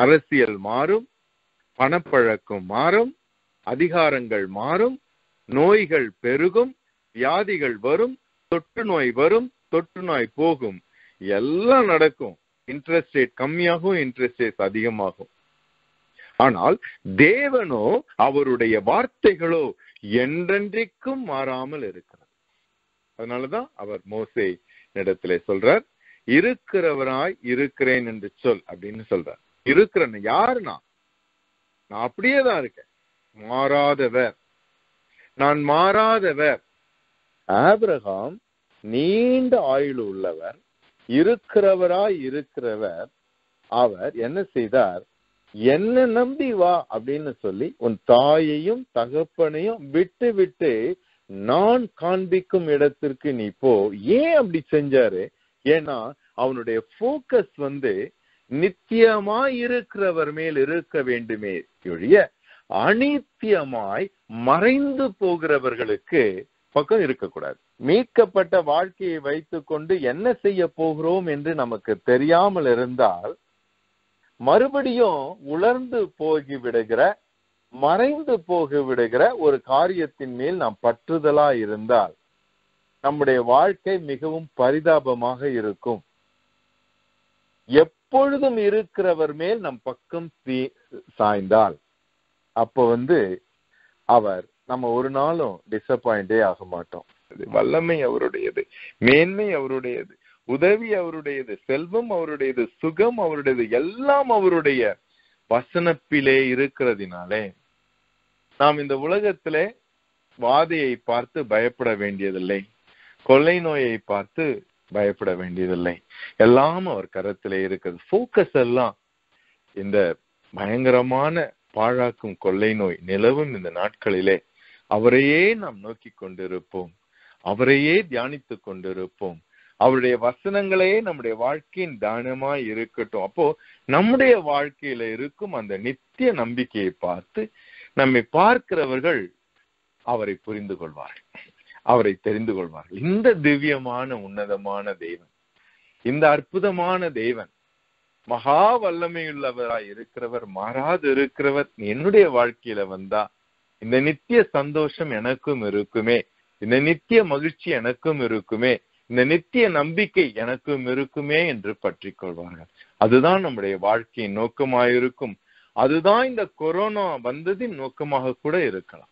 அரசியல் மாறும் பணப்பழக்கம் மாறும் அதிகாரங்கள் மாறும் நோய்கள் பெருகும் வியாதிகள் வரும் தொற்று நோய் வரும் தொற்று நோய் போகும் எல்லாம் நடக்கும் இன்ட்ரெஸ்ட் ரேட் கம்மியாகும் இன்ட்ரெஸ்ட் ரேட் அதிகமாகும் ஆனால் தேவனோ அவருடைய வார்த்தைகளோ என்றென்றைக்கும் மாறாமல் இருக்கிறது அதனாலதான் அவர் மோசே இடத்திலே சொல்றார் இருக்கிறவராய் இருக்கிறேன் என்று சொல் அப்படின்னு சொல்றார் இருக்கிறேன் யாரு நான் நான் அப்படியே தான் இருக்கேன் மாறாதவர் நான் மாறாதவர் ஆபிரகாம் நீண்ட ஆயுள் உள்ளவர் இருக்கிறவராய் இருக்கிறவர் அவர் என்ன செய்தார் என்ன நம்பி வா அப்படின்னு சொல்லி உன் தாயையும் தகப்பனையும் விட்டு விட்டு நான் காண்பிக்கும் இடத்திற்கு நீ போ ஏன் அப்படி செஞ்சாரு ஏன்னா அவனுடைய போக்கஸ் வந்து நித்தியமாய் இருக்கிறவர் மேல் இருக்க வேண்டுமே ஒழிய அனித்தியமாய் மறைந்து போகிறவர்களுக்கு பக்கம் இருக்கக்கூடாது மீட்கப்பட்ட வாழ்க்கையை வைத்துக்கொண்டு என்ன செய்ய போகிறோம் என்று நமக்கு தெரியாமல் இருந்தால் மறுபடியும் உலர்ந்து போகி விடுகிற மறைந்து போக விடுகிற ஒரு காரியத்தின் மேல் நாம் பற்றுதலா இருந்தால் நம்முடைய வாழ்க்கை மிகவும் பரிதாபமாக இருக்கும் எப்பொழுதும் இருக்கிறவர் மேல் நம் பக்கம் சாய்ந்தால் அப்ப வந்து அவர் நம்ம ஒரு நாளும் டிசப்பாயிண்டே ஆக மாட்டோம் வல்லமை அவருடையது மேன்மை அவருடையது உதவி அவருடையது செல்வம் அவருடையது சுகம் அவருடையது எல்லாம் அவருடைய வசனப்பிலே இருக்கிறதினாலே நாம் இந்த உலகத்திலே வாதையை பார்த்து பயப்பட வேண்டியதில்லை கொள்ளை நோயை பார்த்து பயப்பட வேண்டியதில்லை எல்லாம் அவர் கரத்திலே இருக்கிறது போக்கஸ் எல்லாம் இந்த பயங்கரமான பாழாக்கும் கொள்ளை நோய் நிலவும் இந்த நாட்களிலே அவரையே நாம் நோக்கி கொண்டிருப்போம் அவரையே தியானித்துக் கொண்டிருப்போம் அவருடைய வசனங்களே நம்முடைய வாழ்க்கையின் தானமாய் இருக்கட்டும் அப்போ நம்முடைய வாழ்க்கையில இருக்கும் அந்த நித்திய நம்பிக்கையை பார்த்து நம்மை பார்க்கிறவர்கள் அவரை புரிந்து கொள்வார்கள் அவரை தெரிந்து கொள்வார்கள் இந்த திவ்யமான உன்னதமான தெய்வன் இந்த அற்புதமான தெய்வன் மகா வல்லமையுள்ளவராய் இருக்கிறவர் மாறாது இருக்கிறவர் என்னுடைய வாழ்க்கையில வந்தா இந்த நித்திய சந்தோஷம் எனக்கும் இருக்குமே இந்த நித்திய மகிழ்ச்சி எனக்கும் இருக்குமே இந்த நித்திய நம்பிக்கை எனக்கும் இருக்குமே என்று பற்றி கொள்வார்கள் அதுதான் நம்முடைய வாழ்க்கையின் நோக்கமாயிருக்கும் அதுதான் இந்த கொரோனா வந்ததின் நோக்கமாக கூட இருக்கலாம்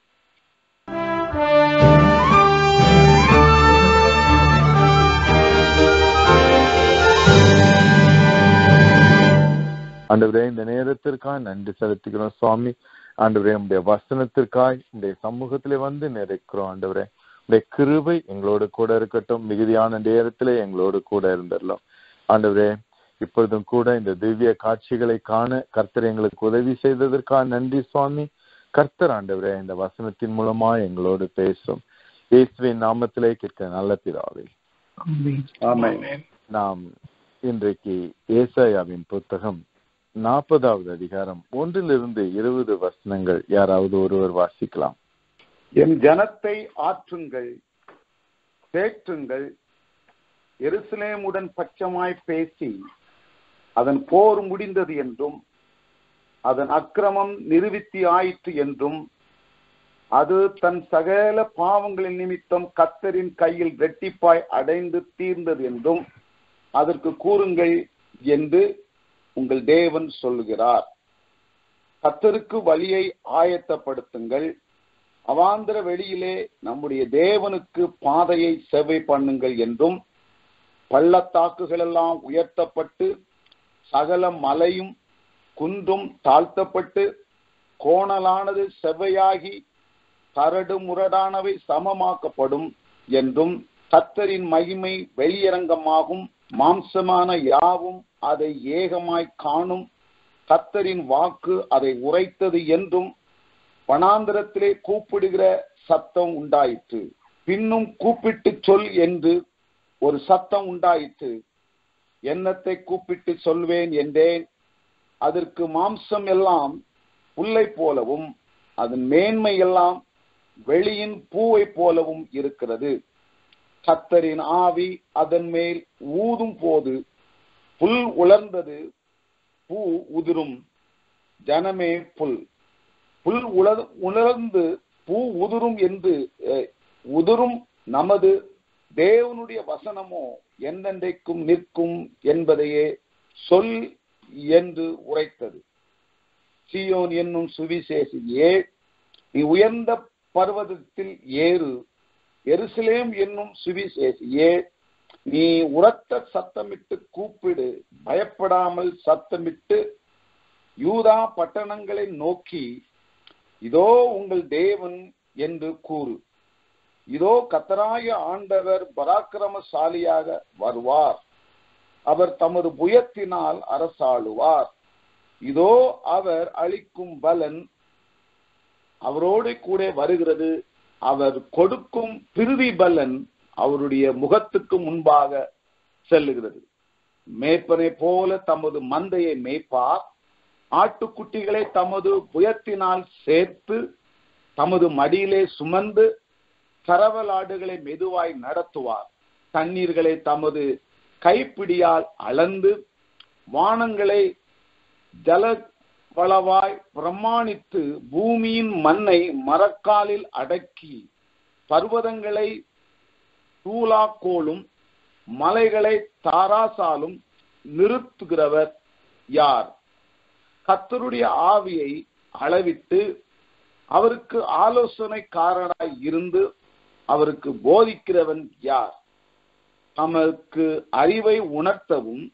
ஆண்டவரே இந்த நேரத்திற்காய் நன்றி செலுத்துகிறோம் சுவாமி ஆண்டவரே உடைய வசனத்திற்காய் உடைய சமூகத்திலே வந்து நிறைக்கிறோம் ஆண்டவரே உடைய கிருபை எங்களோடு கூட இருக்கட்டும் மிகுதியான நேரத்திலே எங்களோடு கூட இருந்துடலாம் ஆண்டவரே இப்பொழுதும் கூட இந்த திவ்ய காட்சிகளை காண கர்த்தர் எங்களுக்கு உதவி செய்ததற்காக நன்றி சுவாமி கர்த்தர் ஆண்டவரே இந்த வசனத்தின் மூலமா எங்களோடு பேசும் இயேசுவின் நாமத்திலே கேட்க நல்ல பிதாவே நாம் இன்றைக்கு ஏசாயாவின் புத்தகம் நாற்பதாவது அதிகாரம் ஒன்றிலிருந்து இருபது வசனங்கள் யாராவது ஒருவர் வாசிக்கலாம் என் ஜனத்தை ஆற்றுங்கள் தேற்றுங்கள் எருசலேமுடன் பட்சமாய் பேசி அதன் போர் முடிந்தது என்றும் அதன் அக்கிரமம் நிறுவித்தி ஆயிற்று என்றும் அது தன் சகல பாவங்களின் நிமித்தம் கத்தரின் கையில் ரெட்டிப்பாய் அடைந்து தீர்ந்தது என்றும் அதற்கு கூறுங்கள் என்று உங்கள் தேவன் சொல்லுகிறார் கத்தருக்கு வழியை ஆயத்தப்படுத்துங்கள் அவாந்திர வெளியிலே நம்முடைய தேவனுக்கு பாதையை செவ்வை பண்ணுங்கள் என்றும் பள்ளத்தாக்குகள் எல்லாம் உயர்த்தப்பட்டு சகல மலையும் குன்றும் தாழ்த்தப்பட்டு கோணலானது செவ்வையாகி கரடு முரடானவை சமமாக்கப்படும் என்றும் கத்தரின் மகிமை வெளியரங்கமாகும் மாம்சமான யாவும் அதை ஏகமாய் காணும் கத்தரின் வாக்கு அதை உரைத்தது என்றும் வனாந்திரத்திலே கூப்பிடுகிற சத்தம் உண்டாயிற்று பின்னும் கூப்பிட்டு சொல் என்று ஒரு சத்தம் உண்டாயிற்று என்னத்தை கூப்பிட்டு சொல்வேன் என்றேன் அதற்கு மாம்சம் எல்லாம் புல்லை போலவும் அதன் மேன்மை எல்லாம் வெளியின் பூவை போலவும் இருக்கிறது கத்தரின் ஆவி அதன் மேல் ஊதும் போது புல் உலர்ந்தது பூ உதிரும் ஜனமே புல் புல் உல உலர்ந்து பூ உதிரும் என்று அஹ், உதிரும் நமது தேவனுடைய வசனமோ என்றென்றைக்கும் நிற்கும் என்பதையே சொல் என்று உரைத்தது சியோன் என்னும் சுவிசேஷியே நீ உயர்ந்த பர்வதத்தில் ஏறு எருசலேம் என்னும் சுவிசேஷியே நீ உரத்த சத்தமிட்டு கூப்பிடு பயப்படாமல் சத்தமிட்டு யூதா பட்டணங்களை நோக்கி இதோ உங்கள் தேவன் என்று கூறு இதோ கத்தராய ஆண்டவர் பராக்கிரமசாலியாக வருவார் அவர் தமது புயத்தினால் அரசாளுவார் இதோ அவர் அளிக்கும் பலன் அவரோடு கூட வருகிறது அவர் கொடுக்கும் பிரிதி பலன் அவருடைய முகத்துக்கு முன்பாக செல்லுகிறது மேய்ப்பனை போல தமது மந்தையை மேய்ப்பார் ஆட்டுக்குட்டிகளை தமது புயத்தினால் சேர்த்து தமது மடியிலே சுமந்து கரவலாடுகளை மெதுவாய் நடத்துவார் தண்ணீர்களை தமது கைப்பிடியால் அளந்து வானங்களை ஜல வளவாய் பிரமாணித்து பூமியின் மண்ணை மரக்காலில் அடக்கி பர்வதங்களை தூளாக்கோலும் மலைகளை தாராசாலும் நிறுத்துகிறவர் யார் கத்தருடைய ஆவியை அளவிட்டு அவருக்கு ஆலோசனைக்காரனாய் இருந்து அவருக்கு போதிக்கிறவன் யார் தமக்கு அறிவை உணர்த்தவும்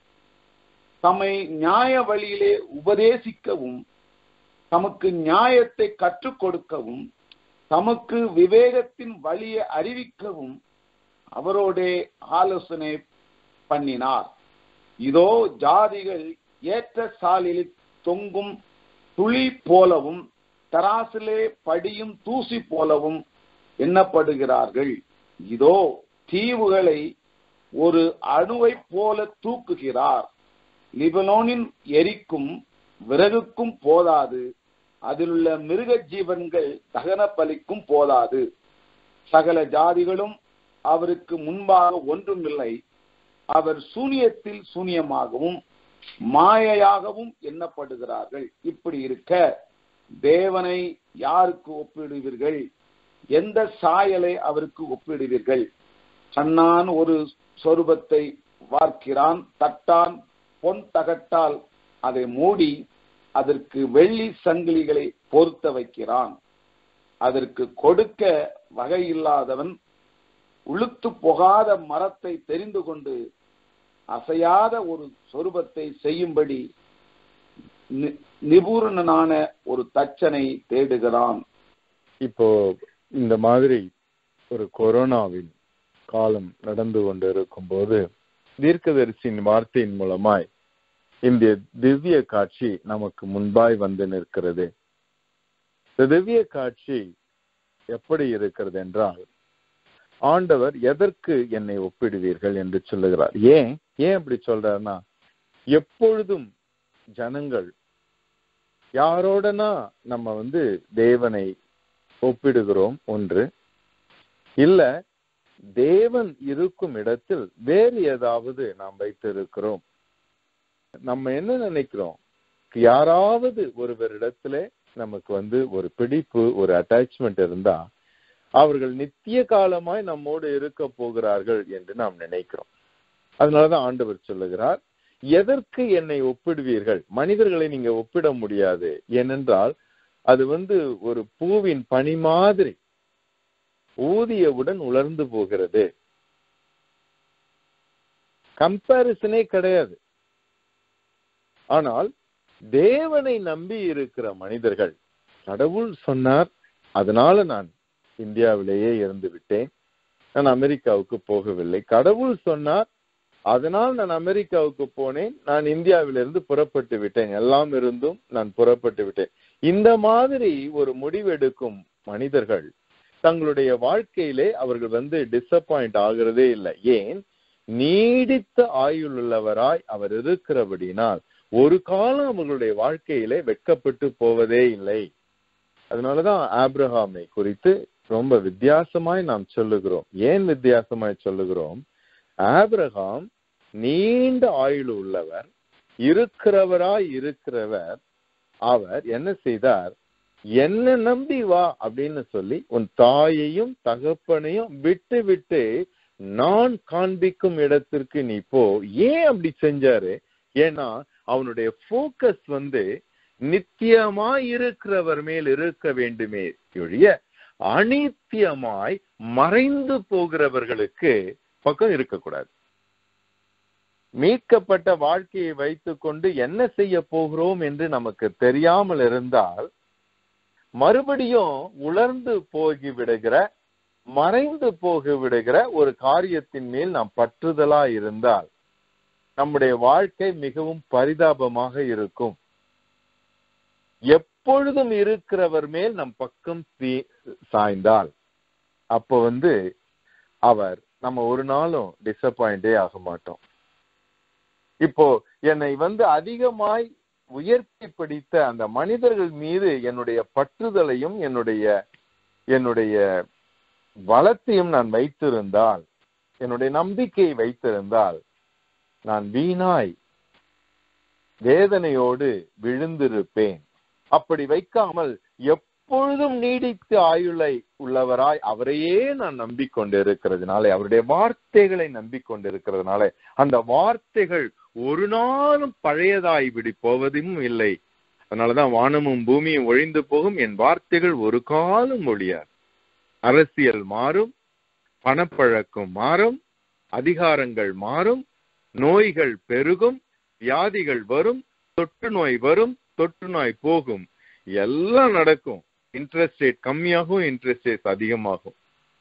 தம்மை நியாய வழியிலே உபதேசிக்கவும் தமக்கு நியாயத்தை கற்றுக் கொடுக்கவும் தமக்கு விவேகத்தின் வழியை அறிவிக்கவும் அவரோடே ஆலோசனை பண்ணினார் இதோ ஜாதிகள் ஏற்ற சாலில் தொங்கும் துளி போலவும் தராசிலே படியும் தூசி போலவும் எண்ணப்படுகிறார்கள் இதோ தீவுகளை ஒரு அணுவை போல தூக்குகிறார் லிபனோனின் எரிக்கும் விறகுக்கும் போதாது அதிலுள்ள மிருக ஜீவன்கள் தகன பலிக்கும் போதாது சகல ஜாதிகளும் அவருக்கு முன்பாக ஒன்றுமில்லை அவர் சூனியத்தில் சூனியமாகவும் மாயையாகவும் எண்ணப்படுகிறார்கள் இப்படி இருக்க தேவனை யாருக்கு ஒப்பிடுவீர்கள் எந்த சாயலை அவருக்கு ஒப்பிடுவீர்கள் கண்ணான் ஒரு சொரூபத்தை வார்க்கிறான் தட்டான் பொன் தகட்டால் அதை மூடி அதற்கு வெள்ளி சங்கிலிகளை பொருத்த வைக்கிறான் அதற்கு கொடுக்க வகையில்லாதவன் உளுத்து போகாத மரத்தை தெரிந்து கொண்டு அசையாத ஒரு சொரூபத்தை செய்யும்படி நி- நிபுணனான ஒரு தச்சனை தேடுகிறான் இப்போ இந்த மாதிரி ஒரு கொரோனாவின் காலம் நடந்து கொண்டு இருக்கும்போது தீர்க்கதரிசியின் வார்த்தையின் மூலமாய் இந்த திவ்ய காட்சி நமக்கு முன்பாய் வந்து நிற்கிறது இந்த திவ்ய காட்சி எப்படி இருக்கிறது என்றால் ஆண்டவர் எதற்கு என்னை ஒப்பிடுவீர்கள் என்று சொல்லுகிறார் ஏன் ஏன் அப்படி சொல்றாருன்னா எப்பொழுதும் ஜனங்கள் யாரோடனா நம்ம வந்து தேவனை ஒப்பிடுகிறோம் ஒன்று இல்ல தேவன் இருக்கும் இடத்தில் வேறு ஏதாவது நாம் வைத்திருக்கிறோம் நம்ம என்ன நினைக்கிறோம் யாராவது ஒருவரிடத்துல நமக்கு வந்து ஒரு பிடிப்பு ஒரு அட்டாச்மெண்ட் இருந்தா அவர்கள் நித்திய காலமாய் நம்மோடு இருக்க போகிறார்கள் என்று நாம் நினைக்கிறோம் அதனாலதான் ஆண்டவர் சொல்லுகிறார் எதற்கு என்னை ஒப்பிடுவீர்கள் மனிதர்களை நீங்க ஒப்பிட முடியாது ஏனென்றால் அது வந்து ஒரு பூவின் பனி மாதிரி ஊதியவுடன் உலர்ந்து போகிறது கம்பாரிசனே கிடையாது ஆனால் தேவனை நம்பி இருக்கிற மனிதர்கள் கடவுள் சொன்னார் அதனால நான் இந்தியாவிலேயே இருந்து விட்டேன் நான் அமெரிக்காவுக்கு போகவில்லை கடவுள் சொன்னார் அதனால் நான் அமெரிக்காவுக்கு போனேன் நான் இந்தியாவிலிருந்து புறப்பட்டு விட்டேன் எல்லாம் இருந்தும் நான் புறப்பட்டு விட்டேன் இந்த மாதிரி ஒரு முடிவெடுக்கும் மனிதர்கள் தங்களுடைய வாழ்க்கையிலே அவர்கள் வந்து டிசப்பாயிண்ட் ஆகிறதே இல்லை ஏன் நீடித்த ஆயுள் உள்ளவராய் அவர் இருக்கிறபடினால் ஒரு காலம் அவர்களுடைய வாழ்க்கையிலே வெட்கப்பட்டு போவதே இல்லை அதனாலதான் ஆப்ரஹாமை குறித்து ரொம்ப வித்தியாசமாய் நாம் சொல்லுகிறோம் ஏன் வித்தியாசமாய் சொல்லுகிறோம் ஆபிரகாம் நீண்ட ஆயுள் உள்ளவர் இருக்கிறவராய் இருக்கிறவர் அவர் என்ன செய்தார் என்ன நம்பி வா அப்படின்னு சொல்லி உன் தாயையும் தகப்பனையும் விட்டு விட்டு நான் காண்பிக்கும் இடத்திற்கு நீ போ ஏன் அப்படி செஞ்சாரு ஏன்னா அவனுடைய போக்கஸ் வந்து நித்தியமாய் இருக்கிறவர் மேல் இருக்க வேண்டுமே ஒழிய அனித்தியமாய் மறைந்து போகிறவர்களுக்கு பக்கம் இருக்கக்கூடாது மீட்கப்பட்ட வாழ்க்கையை வைத்துக்கொண்டு என்ன செய்ய போகிறோம் என்று நமக்கு தெரியாமல் இருந்தால் மறுபடியும் உலர்ந்து போகி விடுகிற மறைந்து போக விடுகிற ஒரு காரியத்தின் மேல் நாம் பற்றுதலா இருந்தால் நம்முடைய வாழ்க்கை மிகவும் பரிதாபமாக இருக்கும் எப்பொழுதும் இருக்கிறவர் மேல் நம் பக்கம் சாய்ந்தால் அப்ப வந்து அவர் நம்ம ஒரு நாளும் டிசப்பாயிண்டே ஆக மாட்டோம் இப்போ என்னை வந்து அதிகமாய் உயர்த்தி பிடித்த அந்த மனிதர்கள் மீது என்னுடைய பற்றுதலையும் என்னுடைய என்னுடைய வளத்தையும் நான் வைத்திருந்தால் என்னுடைய நம்பிக்கையை வைத்திருந்தால் நான் வீணாய் வேதனையோடு விழுந்திருப்பேன் அப்படி வைக்காமல் எப்பொழுதும் நீடித்த ஆயுளை உள்ளவராய் அவரையே நான் நம்பிக்கொண்டிருக்கிறதுனால அவருடைய வார்த்தைகளை நம்பிக்கொண்டிருக்கிறதுனால அந்த வார்த்தைகள் ஒரு நாளும் பழையதாய் விடி போவதும் இல்லை அதனாலதான் வானமும் பூமியும் ஒழிந்து போகும் என் வார்த்தைகள் ஒரு காலம் ஒழியார் அரசியல் மாறும் பணப்பழக்கம் மாறும் அதிகாரங்கள் மாறும் நோய்கள் பெருகும் வியாதிகள் வரும் தொற்று நோய் வரும் தொற்று நோய் போகும் எல்லாம் நடக்கும் இன்ட்ரெஸ்ட் ரேட் கம்மியாகும் இன்ட்ரெஸ்ட் ரேட் அதிகமாகும்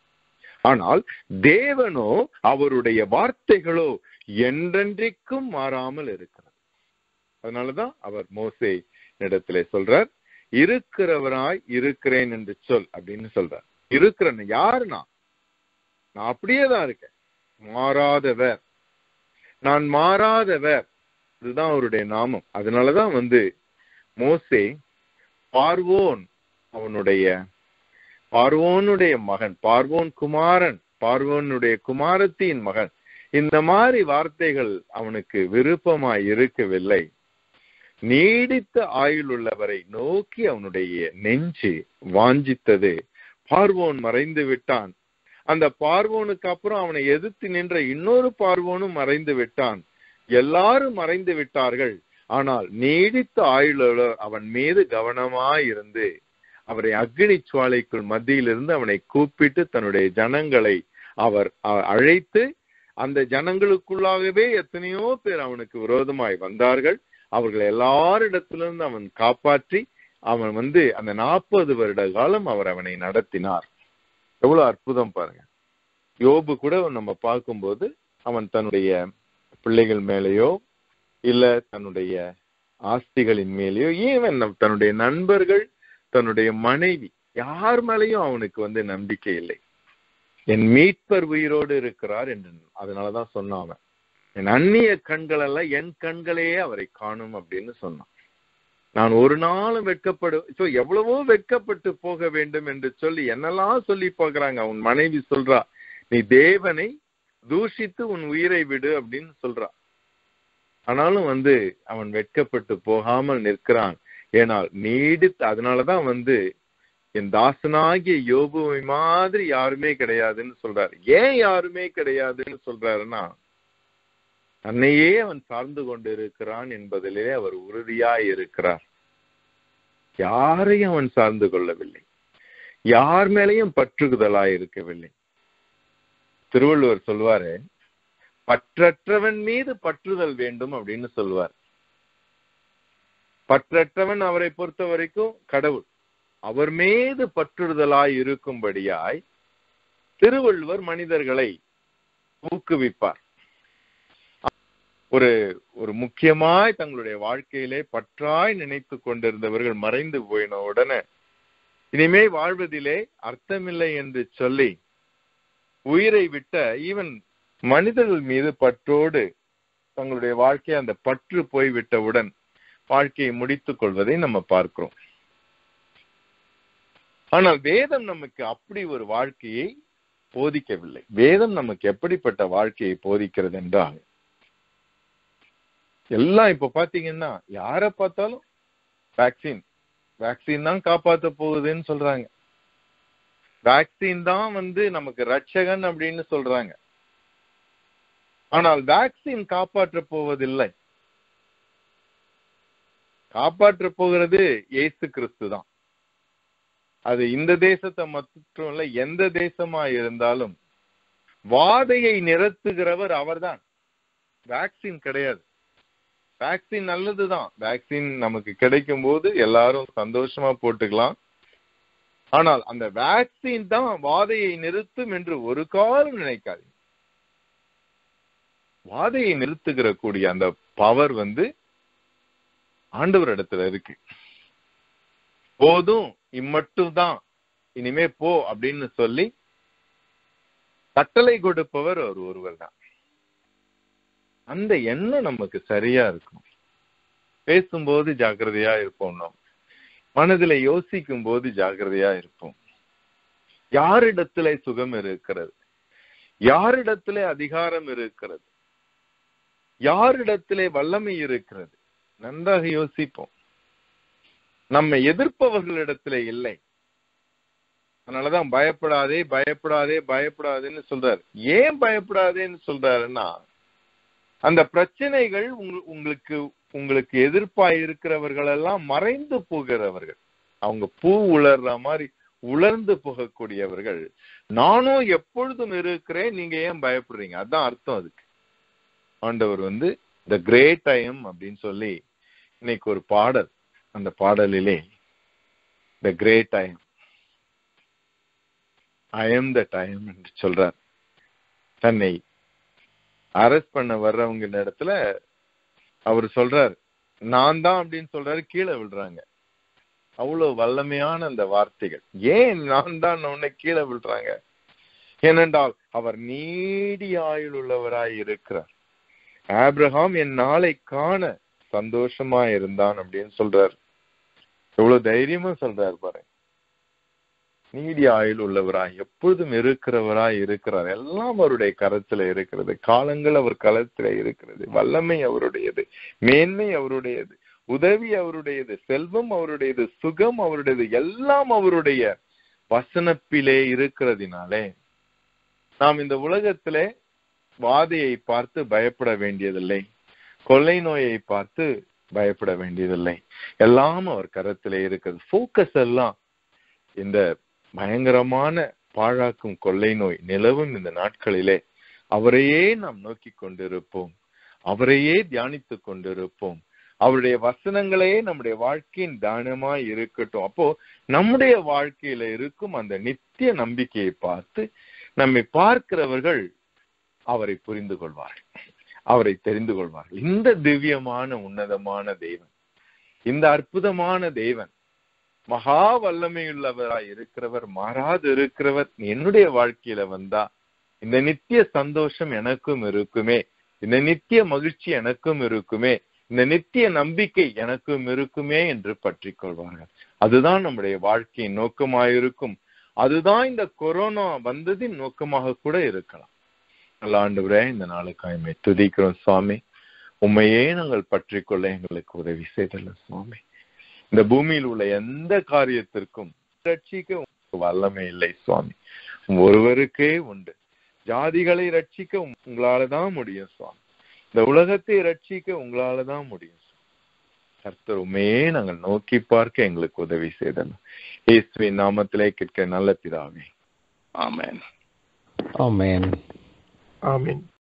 ஆனால் தேவனோ அவருடைய வார்த்தைகளோ என்றென்றைக்கும் மாறாமல் இருக்கிறது அதனாலதான் அவர் மோசே இடத்துல சொல்றார் இருக்கிறவராய் இருக்கிறேன் என்று சொல் அப்படின்னு சொல்றார் இருக்கிறேன் யாரு நான் நான் அப்படியே தான் இருக்கேன் மாறாதவர் நான் மாறாதவர் இதுதான் அவருடைய நாமம் அதனாலதான் வந்து மோசே பார்வோன் அவனுடைய பார்வோனுடைய மகன் பார்வோன் குமாரன் பார்வோனுடைய குமாரத்தின் மகன் இந்த மாதிரி வார்த்தைகள் அவனுக்கு விருப்பமாய் இருக்கவில்லை நீடித்த ஆயுள் உள்ளவரை நோக்கி அவனுடைய நெஞ்சு வாஞ்சித்தது பார்வோன் மறைந்து விட்டான் அந்த பார்வோனுக்கு அப்புறம் அவனை எதிர்த்து நின்ற இன்னொரு பார்வோனும் மறைந்து விட்டான் எல்லாரும் மறைந்து விட்டார்கள் ஆனால் நீடித்த ஆயுளர் அவன் மீது கவனமாயிருந்து அவரை அக்னி சுவாலைக்குள் மத்தியிலிருந்து அவனை கூப்பிட்டு தன்னுடைய ஜனங்களை அவர் அழைத்து அந்த ஜனங்களுக்குள்ளாகவே எத்தனையோ பேர் அவனுக்கு விரோதமாய் வந்தார்கள் அவர்கள் எல்லாரிடத்திலிருந்து அவன் காப்பாற்றி அவன் வந்து அந்த நாற்பது வருட காலம் அவர் அவனை நடத்தினார் எவ்வளவு அற்புதம் பாருங்க யோபு கூட நம்ம பார்க்கும்போது அவன் தன்னுடைய பிள்ளைகள் மேலேயோ இல்ல தன்னுடைய ஆஸ்திகளின் மேலேயோ ஏன் தன்னுடைய நண்பர்கள் தன்னுடைய மனைவி யார் மேலேயும் அவனுக்கு வந்து நம்பிக்கை இல்லை என் மீட்பர் உயிரோடு இருக்கிறார் என்று அதனாலதான் சொன்னான் என் அந்நிய கண்கள் அல்ல என் கண்களையே அவரை காணும் அப்படின்னு சொன்னான் நான் ஒரு நாளும் வெட்கப்படு சோ எவ்வளவோ வெட்கப்பட்டு போக வேண்டும் என்று சொல்லி என்னெல்லாம் சொல்லி போகிறாங்க அவன் மனைவி சொல்றா நீ தேவனை தூஷித்து உன் உயிரை விடு அப்படின்னு சொல்றா ஆனாலும் வந்து அவன் வெட்கப்பட்டு போகாமல் நிற்கிறான் ஏனால் நீடித்து அதனாலதான் வந்து என் தாசனாகிய யோபுவை மாதிரி யாருமே கிடையாதுன்னு சொல்றாரு ஏன் யாருமே கிடையாதுன்னு சொல்றாருன்னா தன்னையே அவன் சார்ந்து கொண்டு இருக்கிறான் என்பதிலே அவர் உறுதியாய் இருக்கிறார் யாரையும் அவன் சார்ந்து கொள்ளவில்லை யார் மேலையும் பற்றுகுதலாய் இருக்கவில்லை திருவள்ளுவர் சொல்வாரு பற்றற்றவன் மீது பற்றுதல் வேண்டும் அப்படின்னு சொல்வார் பற்றற்றவன் அவரை பொறுத்த வரைக்கும் கடவுள் அவர் மீது பற்றுதலாய் இருக்கும்படியாய் திருவள்ளுவர் மனிதர்களை ஊக்குவிப்பார் ஒரு ஒரு முக்கியமாய் தங்களுடைய வாழ்க்கையிலே பற்றாய் நினைத்து கொண்டிருந்தவர்கள் மறைந்து போயின உடனே இனிமே வாழ்வதிலே அர்த்தமில்லை என்று சொல்லி உயிரை விட்ட ஈவன் மனிதர்கள் மீது பற்றோடு தங்களுடைய வாழ்க்கை அந்த பற்று போய்விட்டவுடன் வாழ்க்கையை முடித்துக் கொள்வதை நம்ம பார்க்கிறோம் ஆனால் வேதம் நமக்கு அப்படி ஒரு வாழ்க்கையை போதிக்கவில்லை வேதம் நமக்கு எப்படிப்பட்ட வாழ்க்கையை போதிக்கிறது என்றால் எல்லாம் இப்ப பாத்தீங்கன்னா யார பார்த்தாலும் வேக்சின் வேக்சின் தான் காப்பாத்த போகுதுன்னு சொல்றாங்க வேக்சின் தான் வந்து நமக்கு ரட்சகன் அப்படின்னு சொல்றாங்க ஆனால் வேக்சின் காப்பாற்ற போவதில்லை காப்பாற்ற போகிறது இயேசு கிறிஸ்து தான் அது இந்த தேசத்தை மட்டும் இல்ல எந்த தேசமா இருந்தாலும் வாதையை நிறுத்துகிறவர் அவர்தான் வேக்சின் கிடையாது வேக்சின் நல்லதுதான் வேக்சின் நமக்கு கிடைக்கும் போது எல்லாரும் சந்தோஷமா போட்டுக்கலாம் ஆனால் அந்த வேக்சின் தான் வாதையை நிறுத்தும் என்று ஒரு காலம் நினைக்காது வாதையை நிறுத்துகிற கூடிய அந்த பவர் வந்து ஆண்டவர் இடத்துல இருக்கு போதும் இம்மட்டும் தான் இனிமே போ அப்படின்னு சொல்லி கட்டளை கொடுப்பவர் ஒரு ஒருவர் தான் அந்த எண்ணம் நமக்கு சரியா இருக்கும் பேசும்போது ஜாக்கிரதையா இருப்போம் நாம் மனதில யோசிக்கும் போது ஜாக்கிரதையா இருப்போம் யாரிடத்திலே சுகம் இருக்கிறது யாரிடத்திலே அதிகாரம் இருக்கிறது யாரிடத்திலே வல்லமை இருக்கிறது நன்றாக யோசிப்போம் நம்ம எதிர்ப்பவர்களிடத்திலே இல்லை அதனாலதான் பயப்படாதே பயப்படாதே பயப்படாதேன்னு சொல்றாரு ஏன் பயப்படாதேன்னு சொல்றாருன்னா அந்த பிரச்சனைகள் உங்களுக்கு உங்களுக்கு எதிர்ப்பாய் இருக்கிறவர்கள் எல்லாம் மறைந்து போகிறவர்கள் அவங்க பூ உலர்ற மாதிரி உலர்ந்து போகக்கூடியவர்கள் நானும் எப்பொழுதும் இருக்கிறேன் நீங்க ஏன் பயப்படுறீங்க அதான் அர்த்தம் அதுக்கு ஆண்டவர் வந்து த கிரேட் டைம் அப்படின்னு சொல்லி இன்னைக்கு ஒரு பாடல் அந்த பாடலிலே the great time I am the time என்று சொல்றார் தன்னை அரெஸ்ட் பண்ண வர்றவங்க இடத்துல அவர் சொல்றார் நான் தான் அப்படின்னு சொல்றாரு கீழே விழுறாங்க அவ்வளவு வல்லமையான அந்த வார்த்தைகள் ஏன் நான் தான் உன்னை கீழே விழுறாங்க ஏனென்றால் அவர் நீடி ஆயுள் உள்ளவராய் இருக்கிறார் ஆப்ரஹாம் என் நாளை காண சந்தோஷமா இருந்தான் அப்படின்னு சொல்றாரு எவ்வளவு தைரியமா சொல்றாரு பாருங்க நீடி ஆயுள் உள்ளவராய் எப்பொழுதும் இருக்கிறவராய் இருக்கிறார் எல்லாம் அவருடைய கரத்துல இருக்கிறது காலங்கள் அவர் களத்துல இருக்கிறது வல்லமை அவருடையது மேன்மை அவருடையது உதவி அவருடையது செல்வம் அவருடையது சுகம் அவருடையது எல்லாம் அவருடைய வசனப்பிலே இருக்கிறதினாலே நாம் இந்த உலகத்திலே வாதையை பார்த்து பயப்பட வேண்டியதில்லை கொள்ளை நோயை பார்த்து பயப்பட வேண்டியதில்லை எல்லாம் அவர் கரத்திலே இருக்கிறது போக்கஸ் எல்லாம் இந்த பயங்கரமான பாழாக்கும் கொள்ளை நோய் நிலவும் இந்த நாட்களிலே அவரையே நாம் நோக்கி கொண்டிருப்போம் அவரையே தியானித்து கொண்டிருப்போம் அவருடைய வசனங்களே நம்முடைய வாழ்க்கையின் தானமாய் இருக்கட்டும் அப்போ நம்முடைய வாழ்க்கையில இருக்கும் அந்த நித்திய நம்பிக்கையை பார்த்து நம்மை பார்க்கிறவர்கள் அவரை புரிந்து கொள்வார்கள் அவரை தெரிந்து கொள்வார்கள் இந்த திவ்யமான உன்னதமான தெய்வன் இந்த அற்புதமான தெய்வன் மகா வல்லமையுள்ளவராய் இருக்கிறவர் மாறாது இருக்கிறவர் என்னுடைய வாழ்க்கையில வந்தா இந்த நித்திய சந்தோஷம் எனக்கும் இருக்குமே இந்த நித்திய மகிழ்ச்சி எனக்கும் இருக்குமே இந்த நித்திய நம்பிக்கை எனக்கும் இருக்குமே என்று பற்றி கொள்வார்கள் அதுதான் நம்முடைய வாழ்க்கையின் நோக்கமாயிருக்கும் அதுதான் இந்த கொரோனா வந்ததின் நோக்கமாக கூட இருக்கலாம் நல்ல ஆண்டவரே இந்த நாளுக்காய்மை துதிக்கிறோம் சுவாமி உண்மையே நாங்கள் பற்றி கொள்ள எங்களுக்கு உதவி செய்தல சுவாமி இந்த பூமியில் உள்ள எந்த காரியத்திற்கும் ரட்சிக்க வல்லமை இல்லை சுவாமி ஒருவருக்கே உண்டு ஜாதிகளை ரட்சிக்க உங்களால தான் முடியும் சுவாமி இந்த உலகத்தை ரட்சிக்க உங்களால தான் முடியும் கர்த்தர் உண்மையே நாங்கள் நோக்கி பார்க்க எங்களுக்கு உதவி செய்தணும் இயேசுவின் நாமத்திலே கேட்க நல்ல பிதாவே ஆமென் Amen. ஆமீன்